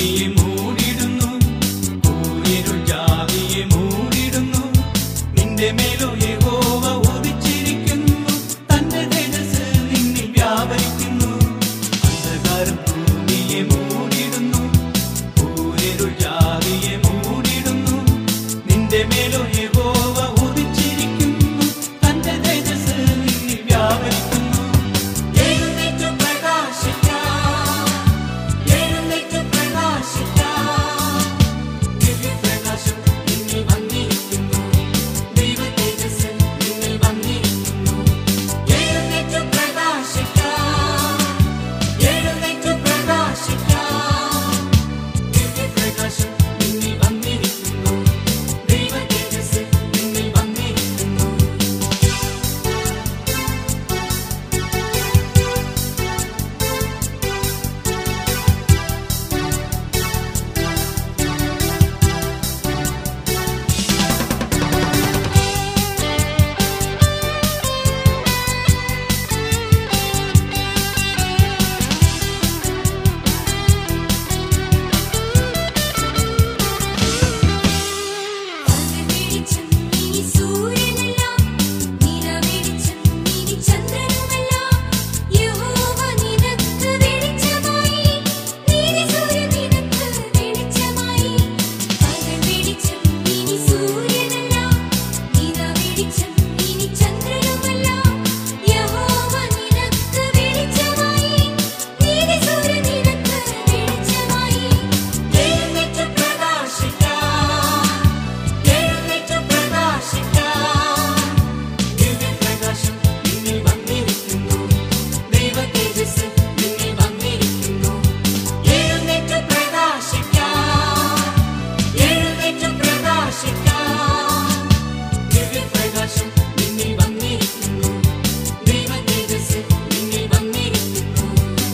ഭൂമിയെ മൂടിടുന്നു കൂരിരുൾ ജാതിയെ മൂടിടുന്നു നിന്റെ മേലോ യഹോവ ഉദിച്ചിരിക്കുന്നു തന്റെ തേജസ് നിന്നിൽ വ്യാപരിക്കുന്നു അന്ധകാരം ഭൂമിയെ മൂടിടുന്നു കൂരിരുൾ ജാതിയെ മൂടിടുന്നു നിന്റെ മേലോ യഹോവ ഉദിച്ചിരിക്കുന്നു തന്റെ തേജസ് നിന്നിൽ വ്യാപരിക്കുന്നു എഴുന്നേറ്റ് പ്രകാശിക്കാം എഴുന്നേറ്റ് പ്രകാശിക്കാം ദിവ്യപ്രകാശം നിന്നിൽ വന്നിരിക്കുന്നു ദൈവ തേജസ് നിന്നിൽ വന്നിരിക്കുന്നു എഴുന്നേറ്റ് പ്രകാശിക്കാം എഴുന്നേറ്റ് പ്രകാശിക്കാം ദിവ്യപ്രകാശം നിന്നിൽ വന്നിരിക്കുന്നു ദൈവ തേജസ് നിന്നിൽ വന്നിരിക്കുന്നു വെളിച്ചം ഇനി സൂര്യനല്ല നിറവെളിച്ചം ഇനി ചന്ദ്രനുമല്ല യഹോവ നിനക്ക് വെളിച്ചമായി നീതി സൂര്യൻ നിനക്ക് വെളിച്ചമായി പകൽ വെളിച്ചം ഇനി സൂര്യനല്ല നിറവെളിച്ചം ഇനി ചന്ദ്രനുമല്ല യഹോവ നിനക്ക് വെളിച്ചമായി നീതി സൂര്യൻ നിനക്ക് വെളിച്ചമായി എഴുന്നേറ്റ് പ്രകാശിക്കാം എഴുന്നേറ്റ് പ്രകാശിക്കാം ദിവ്യപ്രകാശം നിന്നിൽ വന്നിരിക്കുന്നു ദൈവ തേജസ് നിന്നിൽ വന്നിരിക്കുന്നു എഴുന്നേറ്റ് പ്രകാശിക്കാം എഴുന്നേറ്റ് പ്രകാശിക്കാം ദിവ്യപ്രകാശം നിന്നിൽ വന്നിരിക്കുന്നു ദൈവ തേജസ് നിന്നിൽ വന്നിരിക്കുന്നു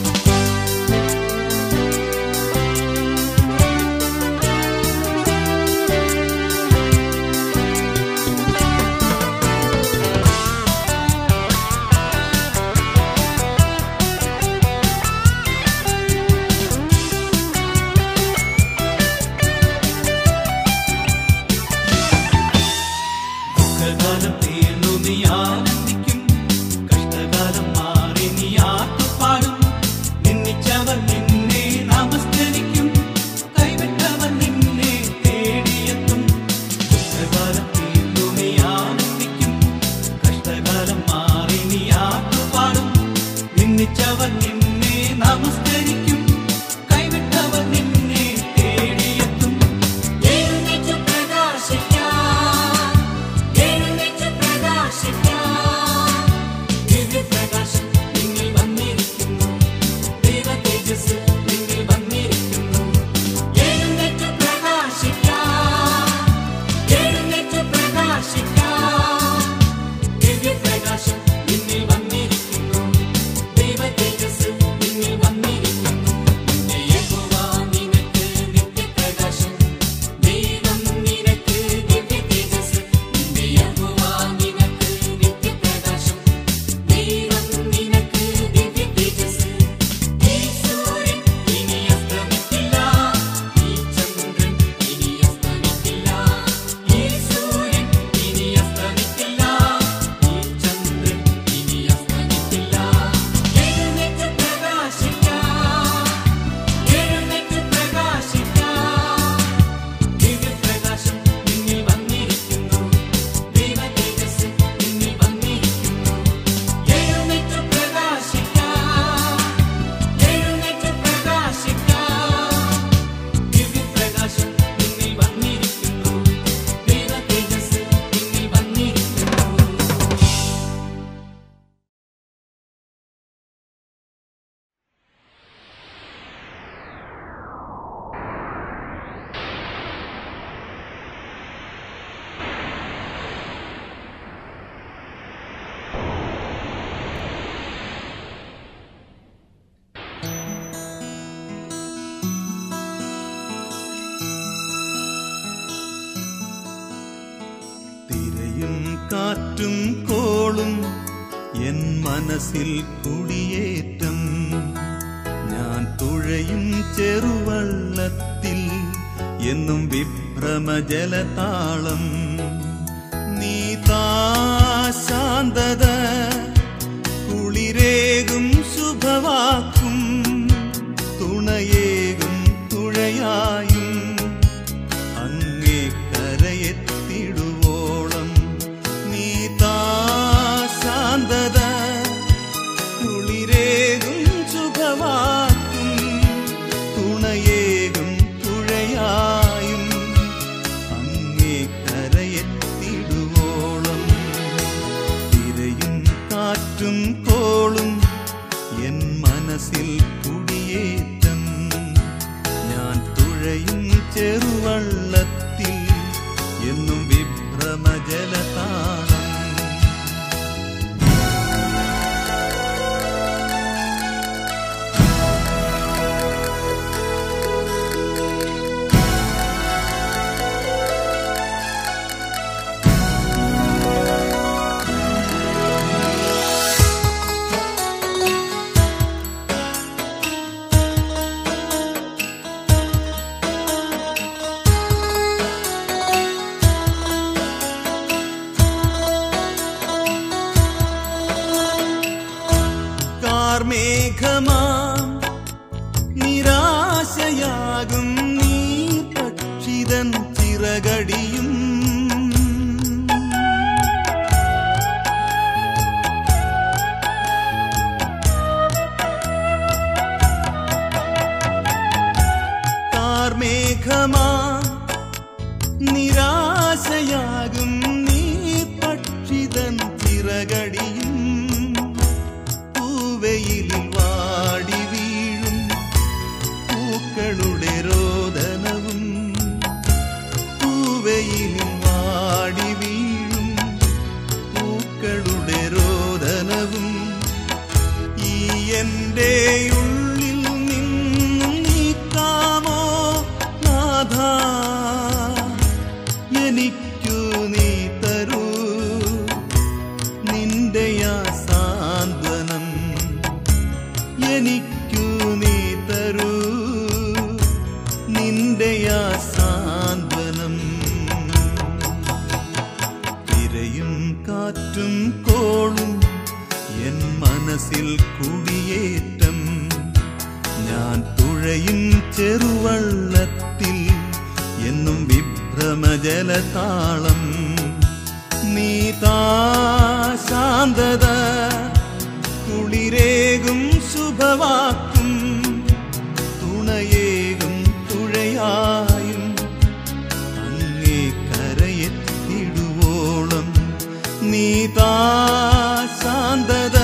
ദുഃഖകാലം തീർന്നു നീ ആനന്ദിക്കും കഷ്ടകാലം മാറി നീ ആട്ടുപാടും നിന്ദിച്ചവർ നിന്നെ നമസ്കരിക്കും കൈവിട്ടവർ നിന്നെ തേടിയെത്തും ദുഃഖകാലം തീർന്നു നീ ആനന്ദിക്കും കഷ്ടകാലം മാറി നീ ആട്ടുപാടും നിന്ദിച്ചവർ നിന്നെ നമസ്കരിക്കും കൈവിട്ടവർ നിന്നെ തേടിയെത്തും എഴുന്നേറ്റ് പ്രകാശിക്കാം എഴുന്നേറ്റ് പ്രകാശിക്കാം ദിവ്യപ്രകാശം നിന്നിൽ വന്നിരിക്കുന്നു ദൈവ തേജസ് നിന്നിൽ വന്നിരിക്കുന്നു എഴുന്നേറ്റ് പ്രകാശിക്കാം എഴുന്നേറ്റ് പ്രകാശിക്കാം ദിവ്യപ്രകാശം നിന്നിൽ വന്നിരിക്കുന്നു ദൈവ തേജസ് നിന്നിൽ വന്നിരിക്കുന്നു നിന്റെ യഹോവ നിനക്ക് നിത്യപ്രകാശം ദൈവം നിനക്ക് ദിവ്യ തേജസ് നിന്റെ യഹോവ നിനക്ക് നിത്യപ്രകാശം ദൈവം നിനക്ക് ദിവ്യ തേജസ് ഈ സൂര്യൻ ഇനി അസ്തമിക്കില്ല ഈ ചന്ദ്രൻ ഇനി അസ്തമിക്കില്ല ഈ സൂര്യൻ ഇനി അസ്തമിക്കില്ല ഈ ചന്ദ്രൻ ഇനി അസ്തമിക്കില്ല എഴുന്നേറ്റ് പ്രകാശിക്കാം എഴുന്നേറ്റ് പ്രകാശിക്കാം ദിവ്യപ്രകാശം നിന്നിൽ വന്നിരിക്കുന്നു ദൈവ തേജസ് നിന്നിൽ വന്നിരിക്കുന്നു എഴുന്നേറ്റ് പ്രകാശിക്കാം എഴുന്നേറ്റ് പ്രകാശിക്കാം ദിവ്യപ്രകാശം നിന്നിൽ വന്നിരിക്കുന്നു ദൈവ തേജസ് നിന്നിൽ വന്നിരിക്കുന്നു തിരയും കാറ്റും കോളും എൻ മനസ്സിൽ കുടിയേറ്റം ഞാൻ തുഴയും ചെറുവള്ളത്തിൽ എന്നും വിഭ്രമജലതാളം നീ താ ശാന്തത കുളിരേകും ശുഭവാക്കും തുണയേകും തുഴയായും അങ്ങേ കരയെത്തിടുവോളം നീ താ ശാന്തത കുളിരേകും ശുഭവാക്കും തുണയേകും തുഴയായും അങ്ങേ കരയെത്തിടുവോളം തിരയും കാറ്റും കോളും എൻ മനസ്സിൽ കുടിയേറ്റം ഞാൻ തുഴയും ചെറുവള്ളത്തിൽ എന്നും വിഭ്രമജലതാളം കാർമേഘമാം നിരാശയാകും നീ പക്ഷിതൻ ചിറകടിയും കാർമേഘമാ നിരാശയാകും നീ പക്ഷിതൻ ചിറകടിയും പൂവെയിലിൽ വാടി വീഴും പൂക്കളുടെ രോദനവും പൂവെയിലിൽ വാടി വീഴും പൂക്കളുടെ രോദനവും ഈ എൻ്റെ ഉള്ളിൽ നിന്നും നീക്കാമോ നാഥ എനിക്കു നീ തരൂ നിന്റെ ആ സാന്ത്വനം എനിക്കു നീ തരൂ നിന്റെ ആ സാന്ത്വനം തിരയും കാറ്റും കോളും എൻ മനസ്സിൽ കുടിയേറ്റം ഞാൻ തുഴയും ചെറുവള്ളത്തിൽ എന്നും വിഭ്രമജലതാളം നീ താ ശാന്തത കുളിരേകും ശുഭവാക്കും തുണയേകും തുഴയായും അങ്ങേ കരയെത്തിടുവോളം നീ താ ശാന്തത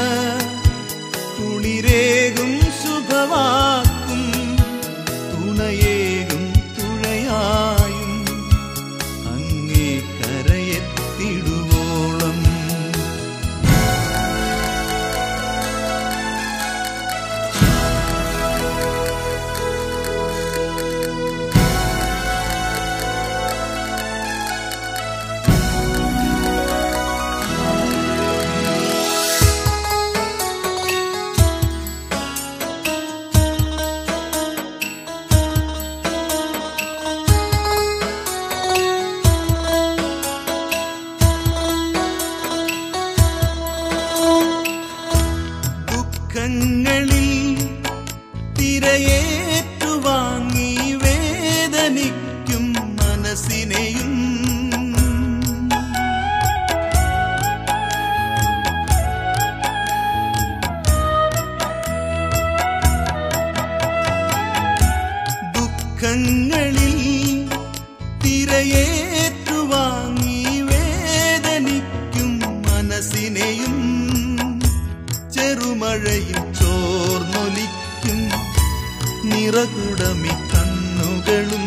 കുളിരേകും ശുഭവാക്കും തുണയേകും തുഴയായും അങ്ങേ കരയെത്തിടുവോളം ദുഃഖങ്ങളിൽ തിരയേറ്റുവാങ്ങി വേദനിക്കും മനസ്സിനെയും ദുഃഖങ്ങളിൽ തിരയേറ്റുവാങ്ങി വേദനിക്കും മനസ്സിനെയും ചെറുമഴയിൽ ചോർന്നൊലിക്കും നിറകുടമി കണ്ണുകളും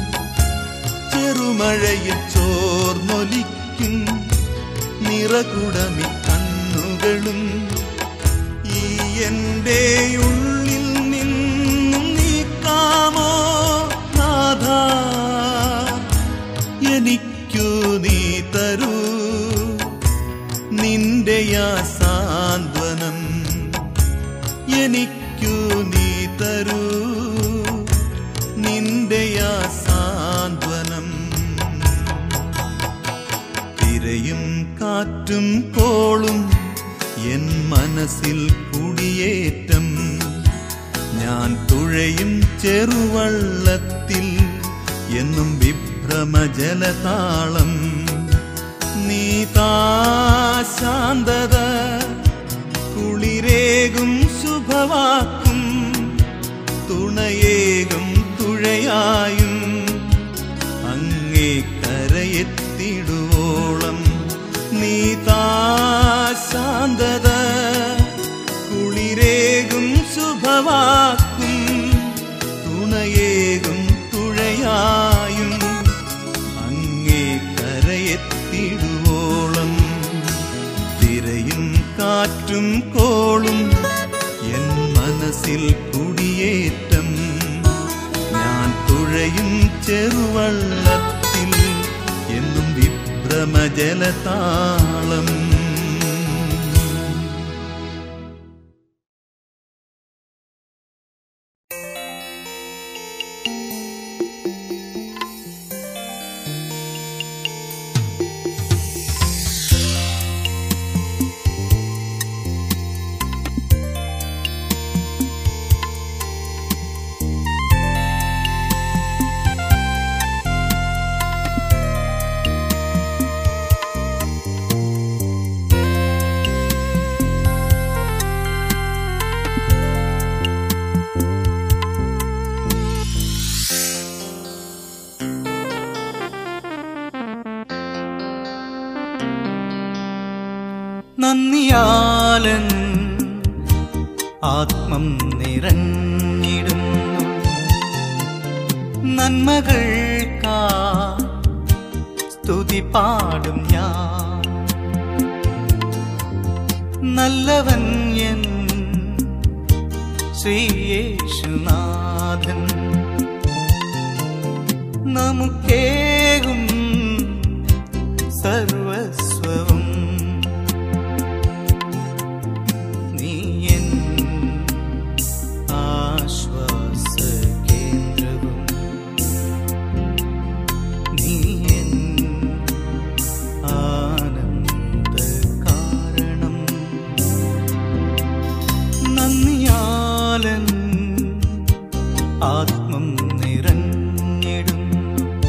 ചെറുമഴയിൽ ചോർന്നൊലിക്കും നിറകുടമി കണ്ണുകളും ഈ എൻ്റെ ഉള്ളിൽ നിന്നും നീക്കാമോ നാഥ എനിക്കു നീ തരൂ നിന്റെ ആ സാന്ത്വനം എനിക്കു നീ തരൂ നിന്റെ ആ സാന്ത്വനം തിരയും കാറ്റും കോളും എൻ മനസ്സിൽ കുടിയേറ്റം ഞാൻ തുഴയും ചെറുവള്ളത്തിൽ എന്നും വിഭ്രമജലതാളം നീ താ ശാന്തത കുളിരേകും ശുഭവാക്കും തുണയേകും തുഴയായും അങ്ങേ കരയെത്തിടുവോളം നീ താ ശാന്തത കുളിരേകും ശുഭവാക്കും തുണയേകും തുഴയായും അങ്ങേ കരയെത്തിടുവോളം തിരയും കാറ്റും കോളും എൻ മനസ്സിൽ കുടിയേറ്റം ഞാൻ തുഴയും ചെറുവള്ളത്തിൽ എന്നും വിഭ്രമജലതാളം നന്ദിയാലൻ ആത്മം നിറഞ്ഞിടുന്നു നന്മകൾക്കാ സ്തുതി പാടും ഞാൻ നല്ലവൻ എൻ ശ്രീയേശുനാഥൻ നമുക്കേകും സർവസ്വവും നീ എൻ ആശ്വാസകേന്ദ്രവും നീ എൻ ആനന്ദകാരണം നന്ദിയാലൻ ആത്മം നിറഞ്ഞിടുന്നു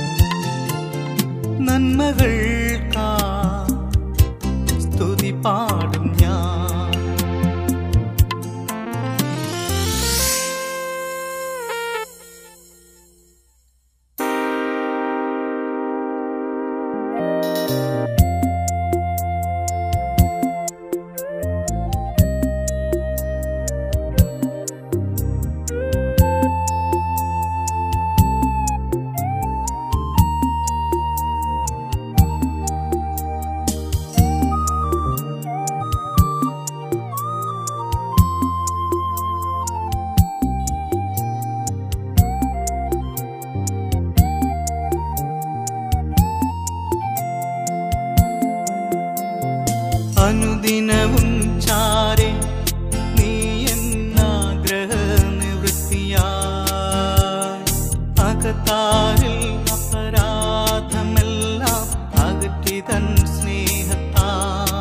നന്മകൾക്കാ സ്തുതി പാടും ഞാൻ അനുദിനവും ചാരെ നീ എന്നാഗ്രഹ നിവൃത്തിയായി അകത്താരിൽ അപരാധമെല്ലാം അകറ്റി തൻ സ്നേഹത്താ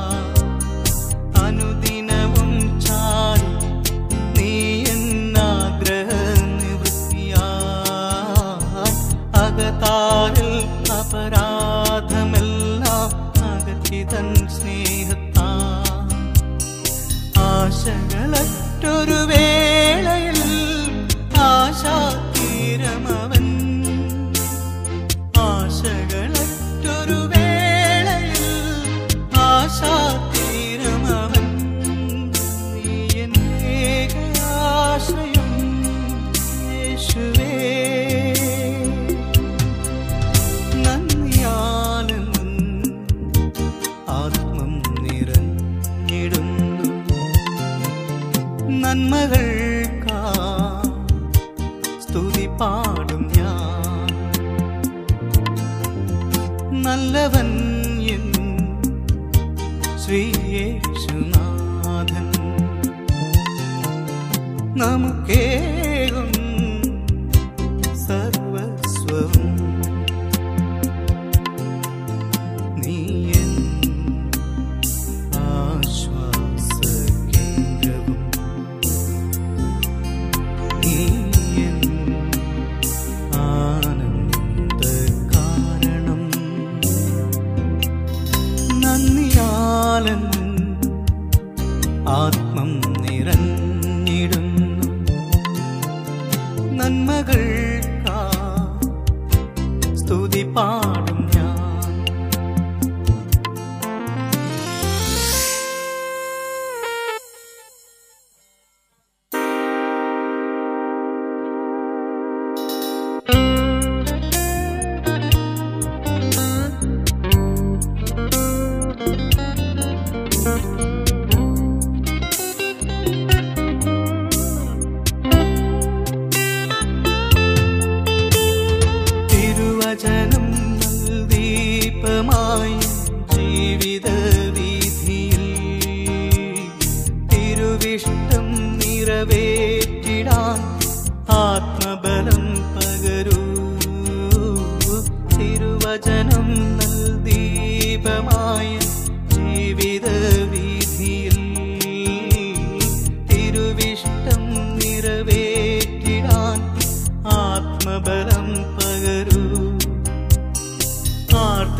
അനുദിനവും ചാരെ നീ എന്നാഗ്രഹ നിവൃത്തിയായി അകത്താരിൽ അപരാധമെല്ലാം അകറ്റി തൻ സ്നേഹത്താ ആശകളറ്റൊരു വേളയിൽ ആശാതീരമവൻ ആശകളറ്റൊരു വേളയിൽ ആശാതീരമവൻ നീ എന്നേകയാശ്രയം യേശുവേ നന്ദിയാലും ആത്മം നിറഞ്ഞിടുന്നു നന്മകൾക്കാ സ്തുതി പാടും ഞാൻ നല്ലവൻ എൻ ശ്രീയേശുനാഥൻ നമുക്കേകും സർവസ്വം നീ എൻ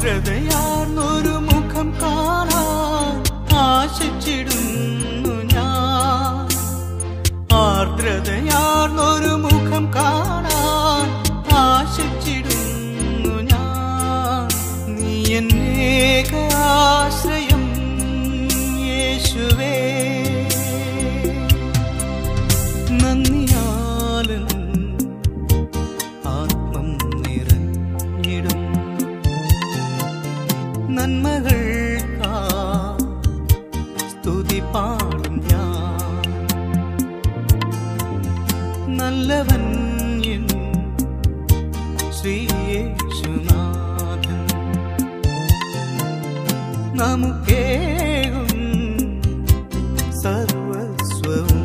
ആർദ്രതയാർന്നൊരു മുഖം കാണാൻ ആശിച്ചിടുന്നു ഞാൻ ആർദ്രതയാർന്നൊരു മുഖം കാണാൻ ആശിച്ചിടുന്നു ഞാൻ നീ എന്നേക ആശ്രയം യേശുവേ നന്ദിയാലൻ ആത്മം നിറഞ്ഞിടും നന്മകൾക്കാ സ്തുതി പാടും ഞാൻ നല്ലവൻ എൻ ശ്രീയേശുനാഥൻ നമുക്കേകും സർവസ്വവും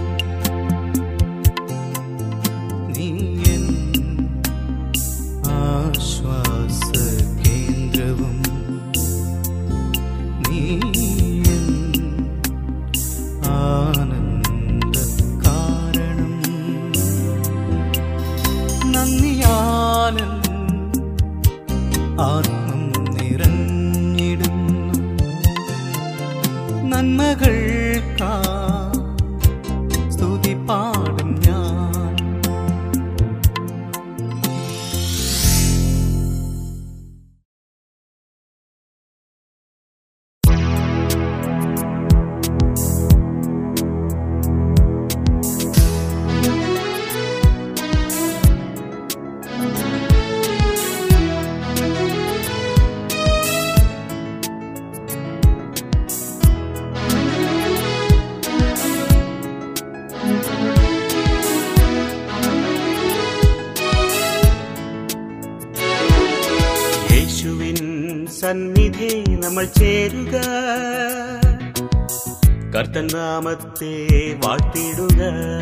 നീയൻ ആശ്വാസ കേന്ദ്രവും നീയൻ ആനന്ദ കാരണം നന്ദിയാലൻ ആത്മം നിറഞ്ഞിടുന്നു നന്മകൾക്കാ സ്തുതി പാടും ഞാൻ യേശുവിൻ സന്നിധി നമ്മൾ ചേരുക കർത്തൻ നാമത്തെ വാഴ്ത്തിടുക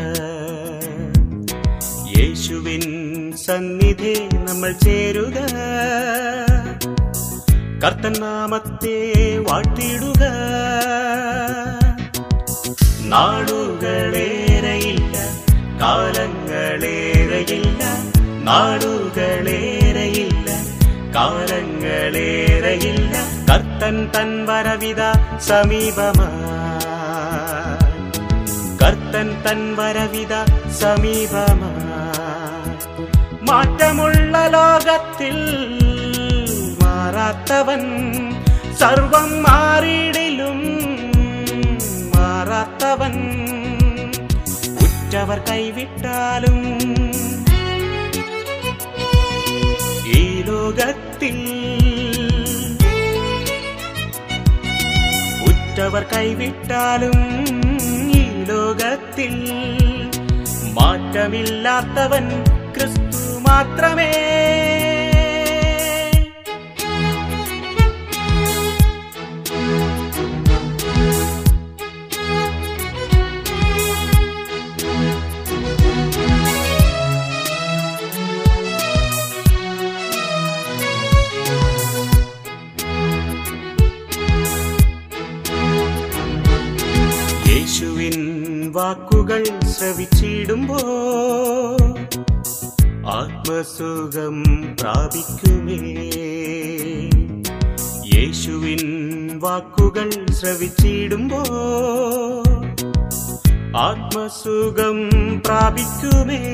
യേശുവിൻ സന്നിധി നമ്മൾ ചേരുക കർത്തൻ നാമത്തെ വാഴ്ത്തിടുക നാടുകളേറെയില്ല കാലങ്ങളേറെയില്ല നാടുകളേറെയില്ല കാലങ്ങളേറെയില്ല കർത്തൻ തൻ വരവിത സമീപമാ കർത്തൻ തൻ വരവിത സമീപമാ മാറ്റമുള്ള ലോകത്തിൽ മാറാത്തവൻ സർവം മാറിയിടിലും മാറാത്തവൻ ഉറ്റവർ കൈവിട്ടാലും ഈ ലോകത്തിൽ ഉറ്റവർ കൈവിട്ടാലും ഈ ലോകത്തിൽ മാറ്റമില്ലാത്തവൻ ക്രിസ്തു മാത്രമേ യേശുവിൻ വാക്കുകൾ ശ്രവിച്ചിടുമ്പോ ആത്മസുഖം പ്രാപിക്കുമേ യേശുവിൻ വാക്കുകൾ ശ്രവിച്ചിടുമ്പോ ആത്മസുഖം പ്രാപിക്കുമേ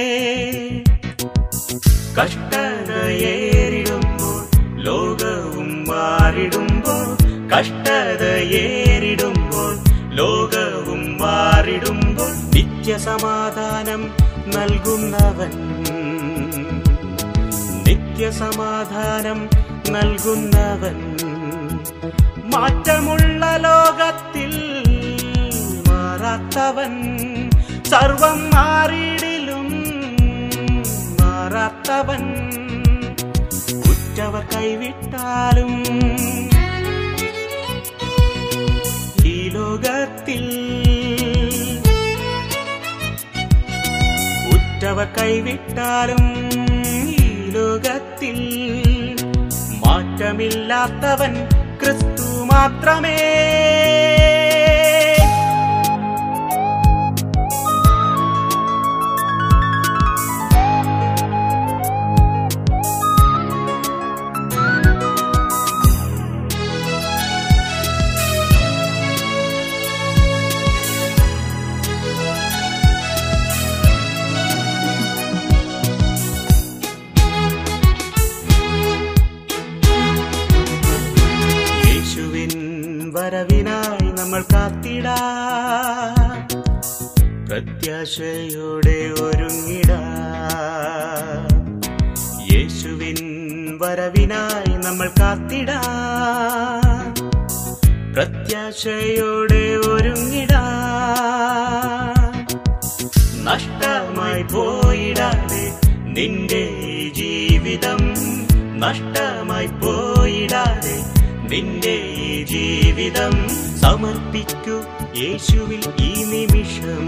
കഷ്ടതയേറിടുമ്പോൾ ലോകവും മാറിടുമ്പോൾ കഷ്ടതയേറിടുമ്പോൾ ലോകവും മാറിടുമ്പോൾ നിത്യസമാധാനം നൽകുന്നവൻ നിത്യസമാധാനം നൽകുന്നവൻ മാറ്റമുള്ള ലോകത്തിൽ മാറാത്തവൻ സർവം മാറിയിടിലും മാറാത്തവൻ ഉറ്റവർ കൈവിട്ടാലും ഈ ലോകത്തിൽ ഉറ്റവർ കൈവിട്ടാലും ഈ ലോകത്തിൽ മാറ്റമില്ലാത്തവൻ ക്രിസ്തു മാത്രമേ വരവിനായി നമ്മൾ കാത്തിടാ പ്രത്യാശയോടെ ഒരുങ്ങിടാ യേശുവിൻ വരവിനായി നമ്മൾ കാത്തിടാ പ്രത്യാശയോടെ ഒരുങ്ങിടാ നഷ്ടമായി പോയിടാതെ നിന്റെ ഈ ജീവിതം നഷ്ടമായി പോയിടാതെ നിന്റെ ഈ ജീവിതം സമർപ്പിക്കൂ യേശുവിൽ ഈ നിമിഷം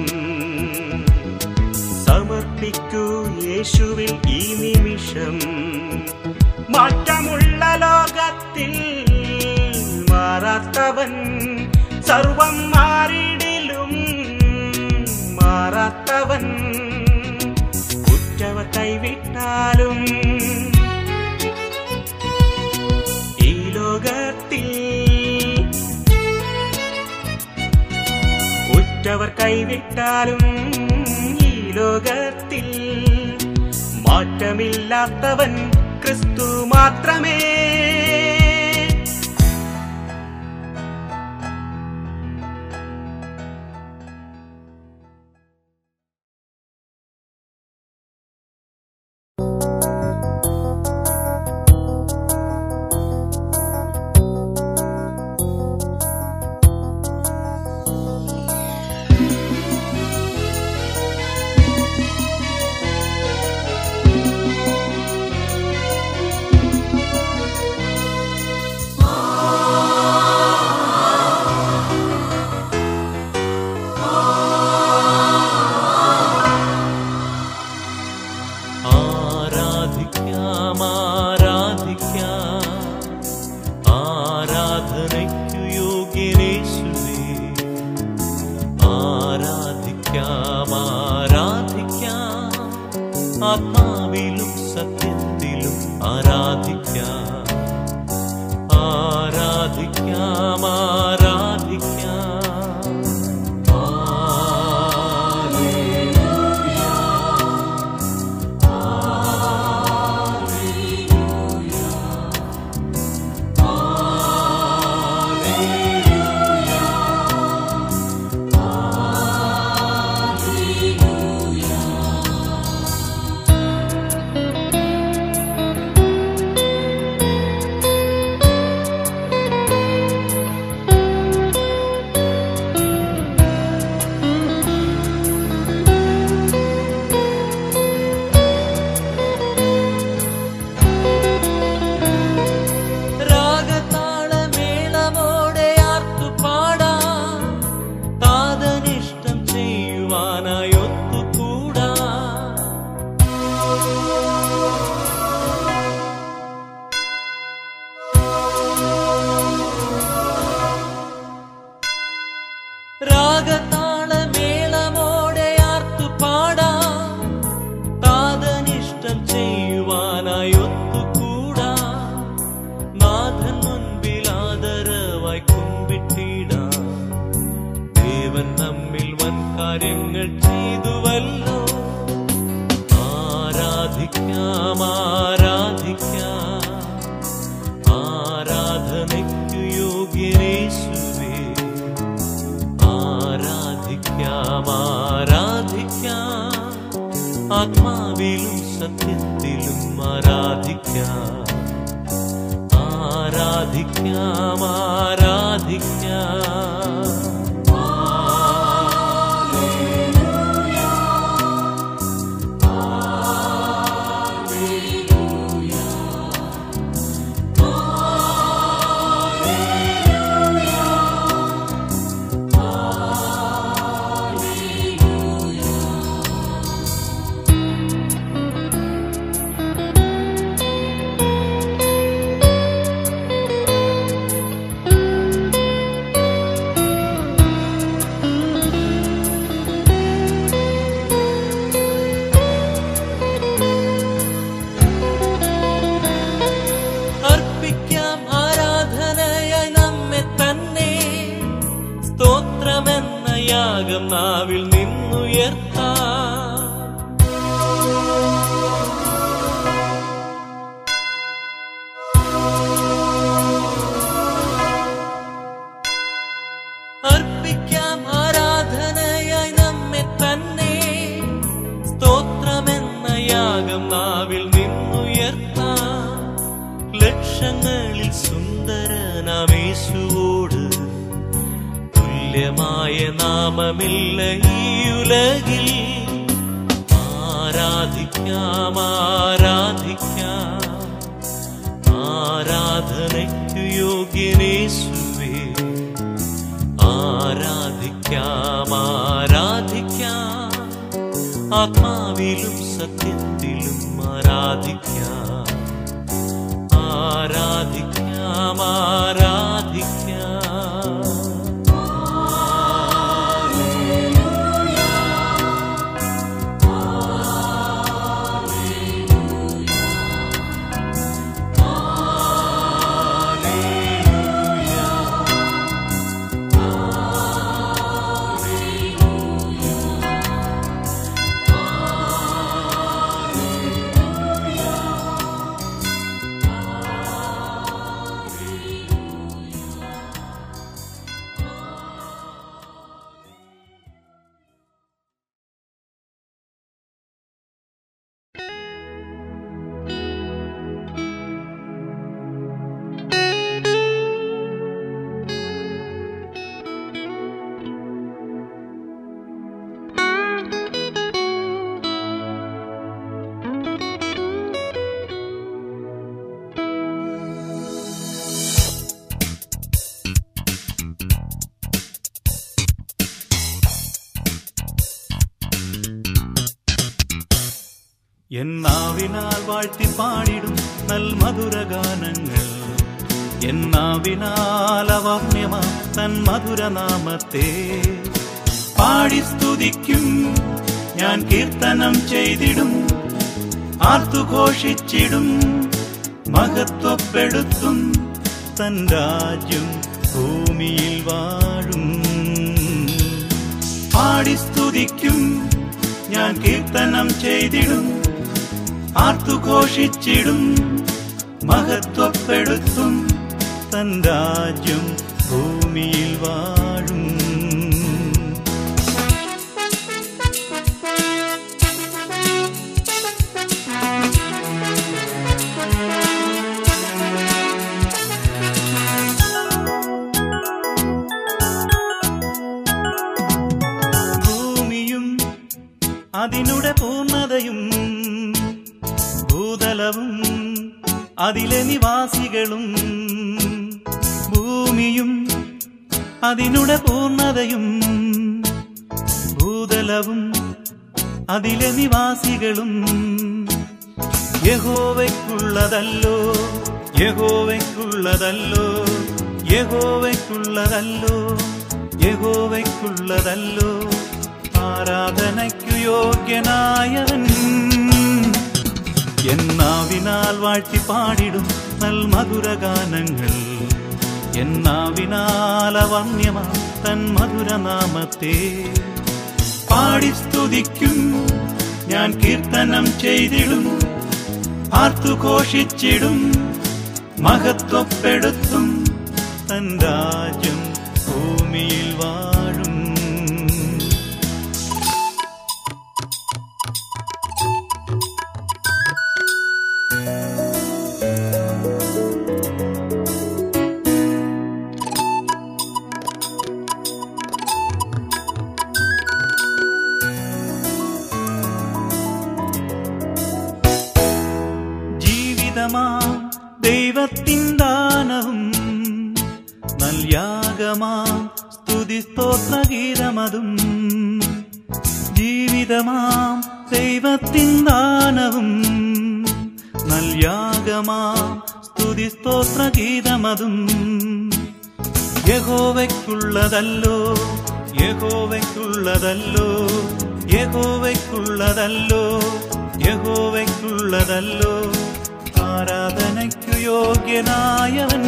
സമർപ്പിക്കൂ യേശുവിൽ ഈ നിമിഷം മാറ്റമുള്ള ലോകത്തിൽ മാറാത്തവൻ സർവം മാറിടിലും മാറാത്തവൻ ഉറ്റവർ കൈവിട്ടാലും ഈ ലോകത്തിൽ ഉറ്റവർ കൈവിട്ടാലും ഈ ലോകത്തിൽ മാറ്റമില്ലാത്തവൻ ക്രിസ്തു മാത്രമേ ആരാധിക്കാം ആരാധിക്കാം ആരാധനയ്ക്കു യോഗ്യനേശുവേ ആരാധിക്കാം ആരാധിക്കാം ആത്മാവിലും സത്യത്തിലും ആരാധിക്കാം ആരാധിക്കാം ആരാധിക്കാം രാഗതാളമേളമോടെ ആർത്തു പാടാം താതനിഷ്ടം ചെയ്യുവാനായി ഒത്തുകൂടാ രാഗതാളമേളമോടെ ആർത്തു പാടാം താതനിഷ്ടം ചെയ്യുവാനായി ഒത്തുകൂടാ നാഥൻ മുൻപിൽ ആദരവായി കുമ്പിട്ടിടാം ദേവൻ നമ്മിൽ വൻ കാര്യങ്ങൾ ചെയ്തുവല്ലോ ആരാധിക്കാം ആരാധിക്കാം ആരാധനയ്ക്കു യോഗ്യനേശുവേ ആരാധിക്കാം ആരാധിക്കാം ആത്മാവിലും സത്യത്തിലും ആരാധിക്കാം ആരാധിക്കാം ആരാധിക്കാം അർപ്പിക്കാം ആരാധനയായി നമ്മെ തന്നെ സ്തോത്രമെന്ന യാഗം നാവിൽ നിന്നുയർത്താം വംശങ്ങളിൽ സുന്ദരനാമേശുവോട് തുല്യമായ നാമമില്ല ഈ ഉലകിൽ ആരാധിക്കാം ആരാധിക്കാം ആരാധനയ്ക്കു യോഗ്യനേശുവേ ആരാധിക്കാം ആരാധിക്കാം ആത്മാവിലും സത്യത്തിലും ആരാധിക്കാം ആരാധിക്കാം ആരാധിക്കാം എന്നാവിനാൽ വാഴ്ത്തി പാടിടും നൽമധുര ഗാനങ്ങൾ എന്നാവിനാൽ അവർണ്യമാ തൻ മധുരനാമത്തെ പാടി സ്തുതിക്കും ഞാൻ കീർത്തനം ചെയ്തിടും ആർത്തുഘോഷിച്ചിടും മഹത്വപ്പെടുത്തും തൻ രാജ്യം ഭൂമിയിൽ വാഴും പാടി സ്തുതിക്കും ഞാൻ കീർത്തനം ചെയ്തിടും ആർത്തുഘോഷിച്ചിടും മഹത്വപ്പെടുത്തും തൻ രാജ്യം ഭൂമിയിൽ വാഴും ഭൂമിയും അതിനുടെ പൂർണ്ണതയും ഭൂതലവും അതിലെ നിവാസികളും ഭൂമിയും അതിനുടെ പൂർണ്ണതയും ഭൂതലവും അതിലെ നിവാസികളും യഹോവയ്ക്കുള്ളതല്ലോ യഹോവയ്ക്കുള്ളതല്ലോ യഹോവയ്ക്കുള്ളതല്ലോ യഹോവയ്ക്കുള്ളതല്ലോ ആരാധനയ്ക്കു യോഗ്യനായവൻ എന്നാവിനാൽ വാഴ്ത്തി പാടിടും നൽമധുരഗാനങ്ങൾ എന്നാവിനാൽ അവന്യമാ തൻ മധുരനാമത്തെ പാടി സ്തുതിക്കും ഞാൻ കീർത്തനം ചെയ്തിടും ആർത്തുഘോഷിച്ചിടും മഹത്വപ്പെടുത്തും തൻ രാജ്യം ഭൂമിയിൽ വാഴും ജീവിതമാം ദൈവത്തിൻ ദാനവും നൽയാഗമാം സ്തുതി സ്തോത്രഗീതമതും ജീവിതമാം ദൈവത്തിൻ ദാനവും നൽയാഗമാം സ്തുതി സ്തോത്രഗീതമതും യഹോവയ്ക്കുള്ളതല്ലോ യഹോവയ്ക്കുള്ളതല്ലോ യഹോവയ്ക്കുള്ളതല്ലോ യഹോവയ്ക്കുള്ളതല്ലോ ആരാധനയ്ക്കു യോഗ്യനായവൻ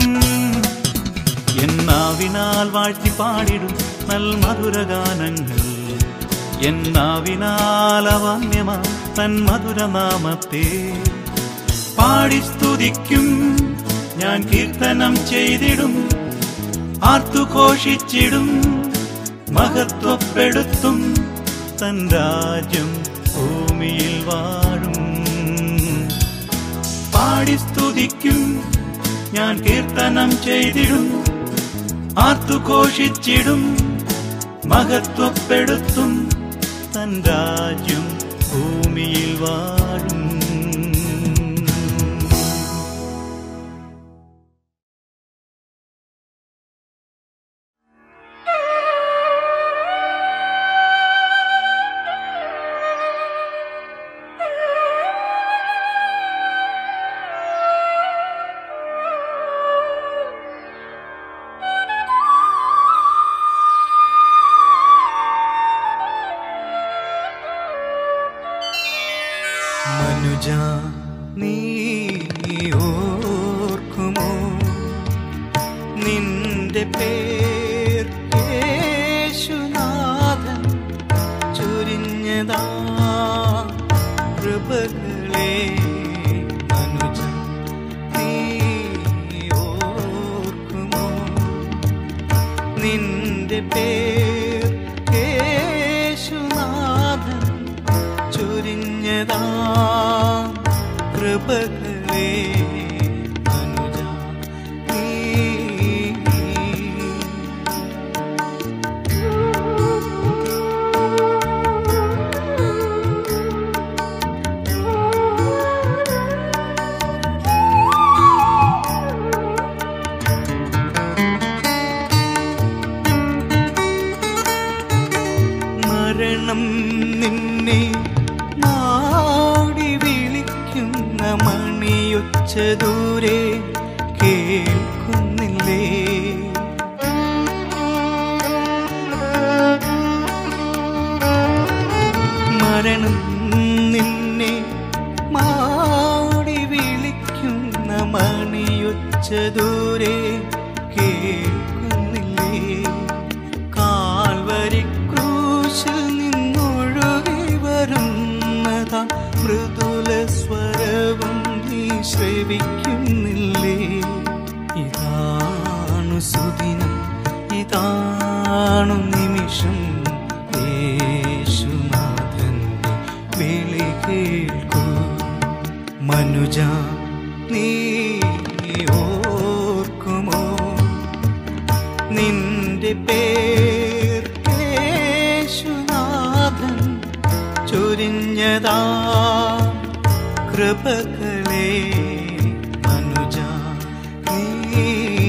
എന്നാവിനാൽ വാഴ്ത്തി പാടിടും നൽമധുരഗാനങ്ങൾ എന്നാവിനാൽ അവന്യമാ തൻ മധുരനാമത്തെ പാടി സ്തുതിക്കും ഞാൻ കീർത്തനം ചെയ്തിടും ആർത്തുഘോഷിച്ചിടും മഹത്വപ്പെടുത്തും തൻ രാജ്യം ഭൂമിയിൽ വാഴും പാടി സ്തുതിക്കും ഞാൻ കീർത്തനം ചെയ്തിടും ആർത്തുഘോഷിച്ചിടും മഹത്വപ്പെടുത്തും തൻ രാജ്യം ഭൂമിയിൽ വാഴും മനുജ നീ ഓർക്കുമോ നിന്റെ പേർ യേശുനാഥൻ ചൊരിഞ്ഞതാ കൃപകളെ മനുജ നീ ഓർക്കുമോ നിന്റെ പേർ യേശുനാഥൻ ചൊരിഞ്ഞതാ കൃപകളെ അനുജ നീ മരണം നിന്നെ മാടി വിളിക്കുന്ന മണിയൊച്ച ദൂരെ കേൾക്കുന്നില്ലേ മരണം നിന്നെ മാടി വിളിക്കുന്ന മണിയൊച്ച ദൂരെ കേൾക്കുന്നില്ലേ കാൽവരി ക്രൂശിൽ നിന്നൊഴുകി വരുന്നതാ മൃദുല സ്വരവും നീ ശ്രവിക്കുന്നില്ലേ ഇതാണു സുദിനം ഇതാണു നിമിഷം യേശുനാഥന്റെ വിളി കേൾക്കൂ മനുജ നീ ഓർക്കുമോ നിന്റെ പേർ യേശുനാഥൻ ചൊരിഞ്ഞതാ കൃപകളെ അനുജ നീ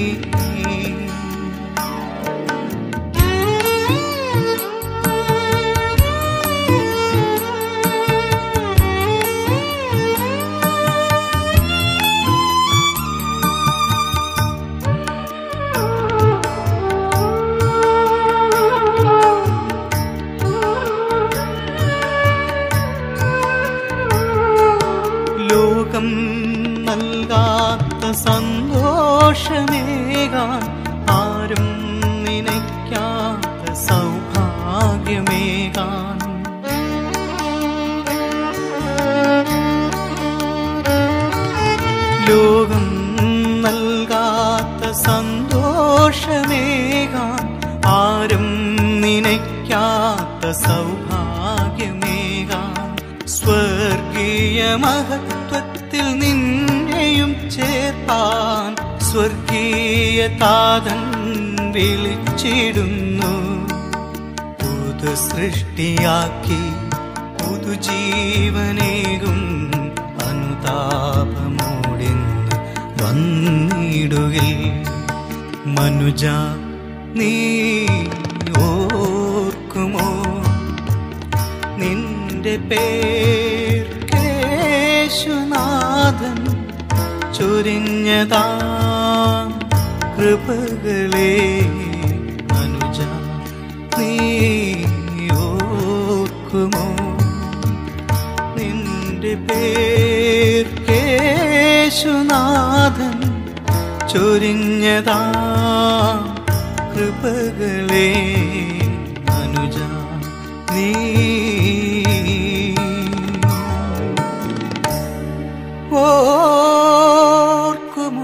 ലോകം നൽകാത്ത സന്തോഷമേകാൻ ആരും നനയ്ക്കാത്ത സൗഭാഗ്യമേകാൻ ലോകം നൽകാത്ത സന്തോഷമേകാൻ ആരും നനയ്ക്കാത്ത സൗഭാഗ്യമേകാൻ സ്വർഗീയ മഹത്വത്തിൽ നിന്നെയും ചേർപ്പാൻ സ്വർഗീയ താതൻ വിളിച്ചിടുന്നു പുതു സൃഷ്ടിയാക്കി പുതുജീവനേകും അനുതാപമോടിന്ന് വന്നിടുകിൽ മനുജ നീ ഓർക്കുമോ നിന്റെ പേർ കേശുനാഥൻ ചൊരിഞ്ഞതാ കൃപകളെ അനുജ നീ ഓർക്കുമോ നിന്റെ പേർ കേശുനാഥൻ ചൊരിഞ്ഞതാ കൃപകളെ അനുജ നീ ഓർക്കുമോ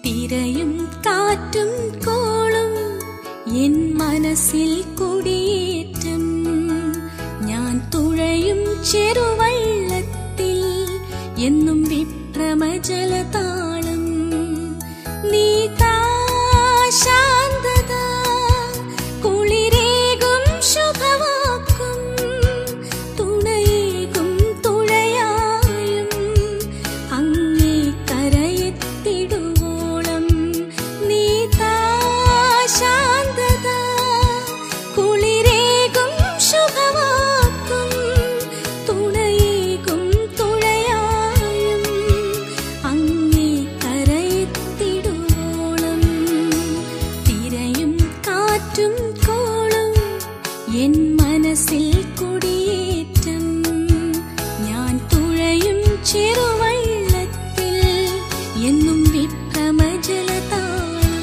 തിരയും കാറ്റും കോളും എൻ മനസ്സിൽ കുടിയേറ്റം ഞാൻ തുഴയും ചെറുവള്ളത്തിൽ എന്നും വിഭ്രമജലതാളം നീ താ ശാന്തത കുളിരേകും ശുഭവാക്കും തുണയേകും തുഴയായും അങ്ങേ കരയെത്തിടുവോളം നീ താ ശാന്തത കുളിരേകും ശുഭവാക്കും തുണയേകും തുഴയായും അങ്ങേ കരയെത്തിടുവോളം തിരയും കാറ്റും കോളും എൻ മനസ്സിൽ കുടിയേറ്റം ഞാൻ തുഴയും ചെറുവള്ളത്തിൽ എന്നും വിഭ്രമജലതാളം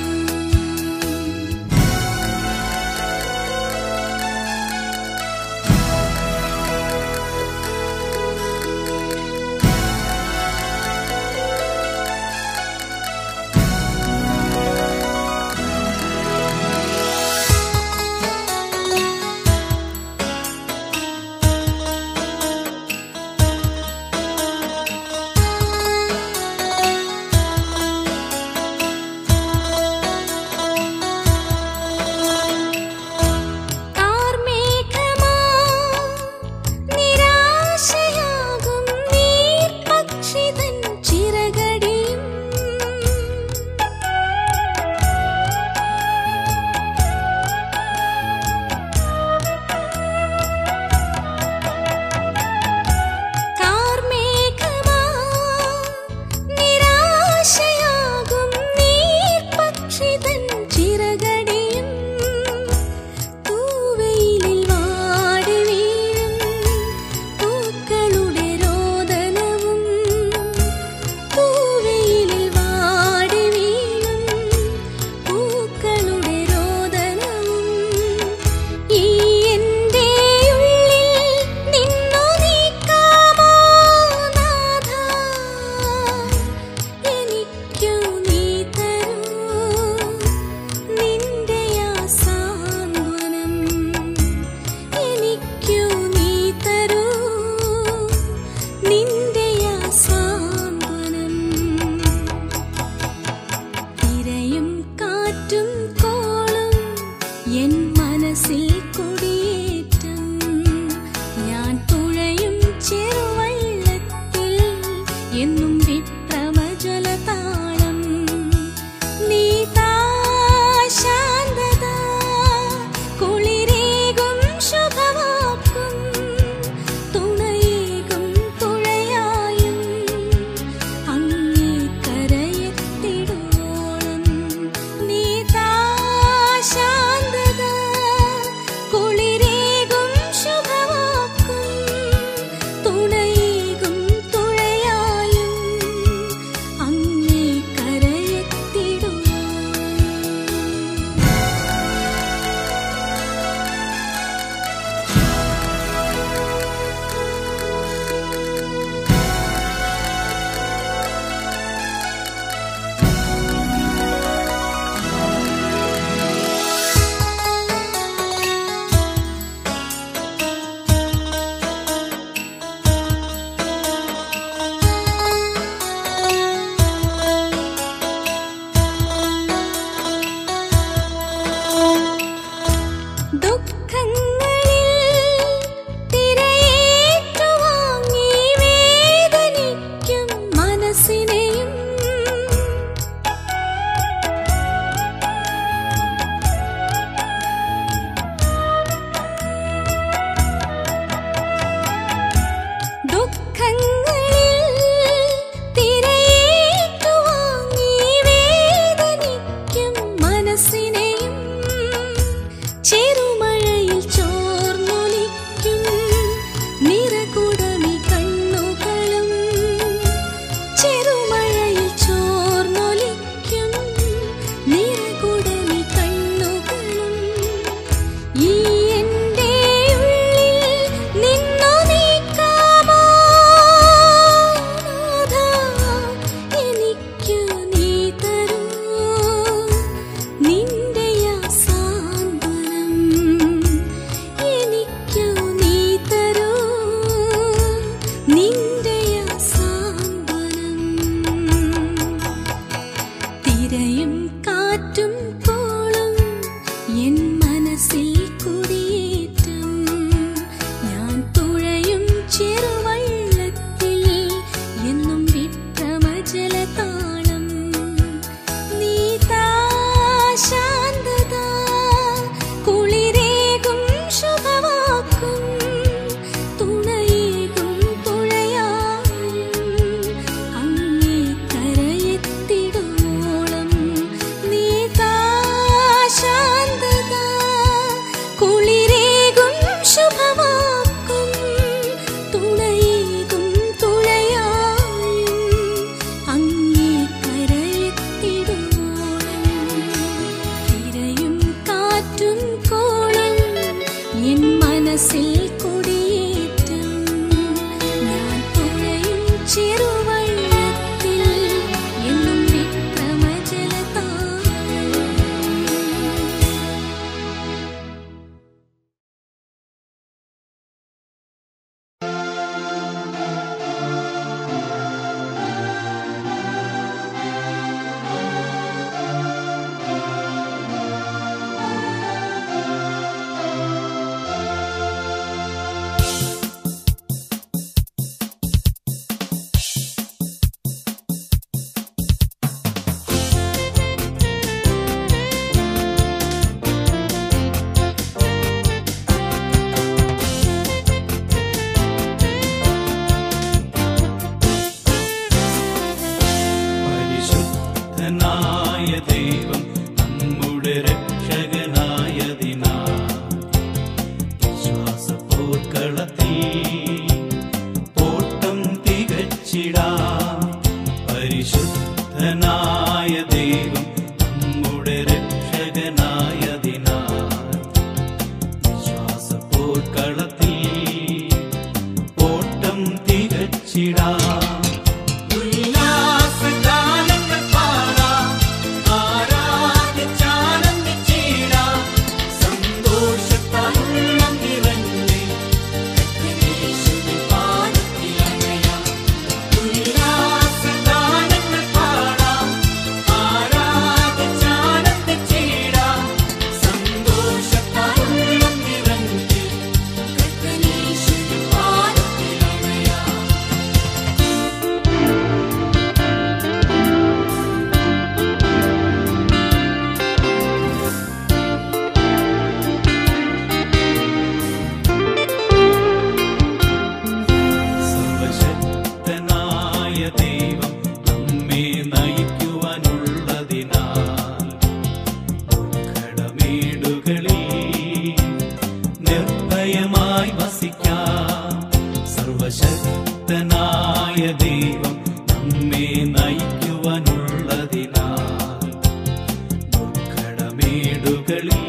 കാർമേഘമാ നിരാശയാകും നീർപക്ഷിതൻ ചിറകടിയും കാർമേഘമാ നിരാശയാകും നീർപക്ഷിതൻ ചിറകടിയും തൂവെയിലിൽ വാടി വീഴും പൂക്കളുടെ രോദനവും തൂവെയിലിൽ വാടി വീഴും പൂക്കളുടെ രോദനവും ഈ എൻ്റെ ഉള്ളിൽ നിന്നു നീക്കാമോ നാഥാ എനിക്കു നീ തരൂ നിന്റെ ആ സാന്ത്വനം എനിക്കു നീ തരൂ നിന്റെ ആ സാന്ത്വനം തിരയും കാറ്റും കോളും എൻ മനസ്സിൽ കുടിയേറ്റം ഞാൻ തുഴയും ചെറുവള്ളത്തിൽ എന്നും വിഭ്രമജലതാളം നീ താ ശാന്തത കുളിരേകും ശുഭവാക്കും തുണയേകും തുഴയായും അങ്ങേ കരയെത്തിടുവോളം നീ താ ശാന്തത കുളിരേകും ശുഭവാക്കും തുണയേകും തുഴയായും തികച്ചിടാം പരിശുദ്ധനായ ദൈവം നമ്മുടെ രക്ഷകനായതിനാൽ വിശ്വാസപ്പോർക്കളത്തിൽ ഓട്ടം തികച്ചിടാം ഉല്ലാസഗാനങ്ങൾ പാടാം ആരാധിച്ചാനന്ദിച്ചിടാം സന്തോഷത്താൽ ഉള്ളം നിറഞ്ഞ് കർത്തനേശുവിൻ പാദത്തിലണയാം ഉല്ലാസഗാനങ്ങൾ പാടാം ആരാധിച്ചാനന്ദിച്ചിടാം സന്തോഷത്താൽ ഉള്ളം നിറഞ്ഞ് കർത്തനേശുവിൻ പാദത്തിലണയാം സർവശക്തനായ ദൈവം നമ്മെ നയിക്കുവാനുള്ളതിനാൽ കടമേടുകളിൽ നിർഭയമായി വസിക്കാം സർവശക്തനായ ദൈവം നമ്മെ നയിക്കുവാനുള്ളതിനാൽ കടമേടുകളിൽ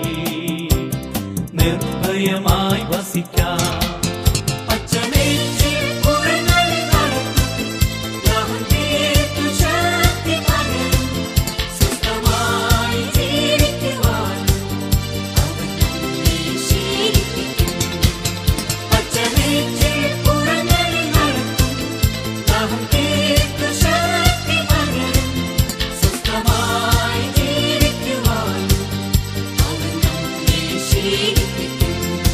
നിർഭയമായി വസിക്കാം പച്ചമേച്ചിൽ പുറങ്ങളിൽ നടക്കും ദാഹം തീർത്തു ശക്തി പകരും സ്വസ്ഥമായി ജീവിക്കുവാനും അവൻ നമ്മെ ശീലിപ്പിക്കും പച്ചമേച്ചിൽ പുറങ്ങളിൽ നടക്കും ദാഹം തീർത്തു ശക്തി പകരും സ്വസ്ഥമായി ജീവിക്കുവാനും അവൻ നമ്മെ ശീലിപ്പിക്കും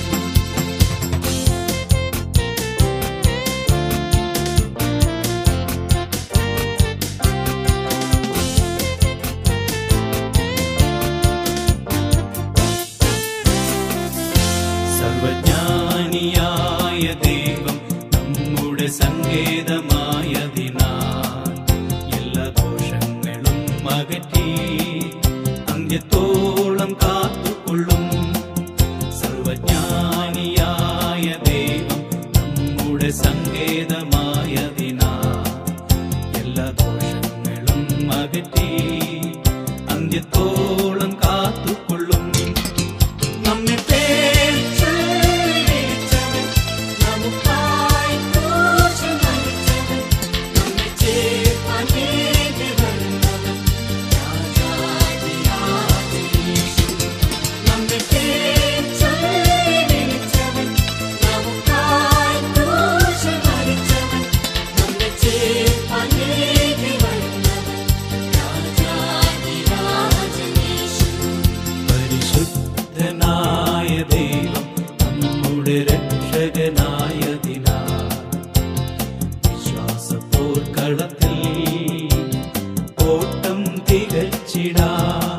സർവജ്ഞാനിയായ ദൈവം നമ്മുടെ സങ്കേതമായതിനാൽ എല്ലാ ദോഷങ്ങളും അകറ്റി അന്ത്യത്തോളം കാത്തുകൊള്ളും സർവജ്ഞാനിയായ ദൈവം നമ്മുടെ സങ്കേതമായതിനാൽ എല്ലാ ദോഷങ്ങളും അകറ്റി അന്ത്യത്തോളം കാത്തുകൊള്ളും നമ്മെ പേർ ചൊല്ലി വിളിച്ചവൻ, നമുക്കായി ക്രൂശിൽ മരിച്ചവൻ, നമ്മെ ചേർപ്പാൻ വേണ്ടി വരുന്നവൻ, രാജാധിരാജനീശു. നമ്മെ പേർ ചൊല്ലി വിളിച്ചവൻ, നമുക്കായി ക്രൂശിൽ മരിച്ചവൻ, നമ്മെ ചേർപ്പാൻ വേണ്ടി വരുന്നവൻ, രാജാധിരാജനീശു. പരിശുദ്ധനായ ദൈവം നമ്മുടെ രക്ഷകനായതിനാൽ വിശ്വാസപ്പോർക്കളത്തിൽ ഓട്ടം തികച്ചിടാം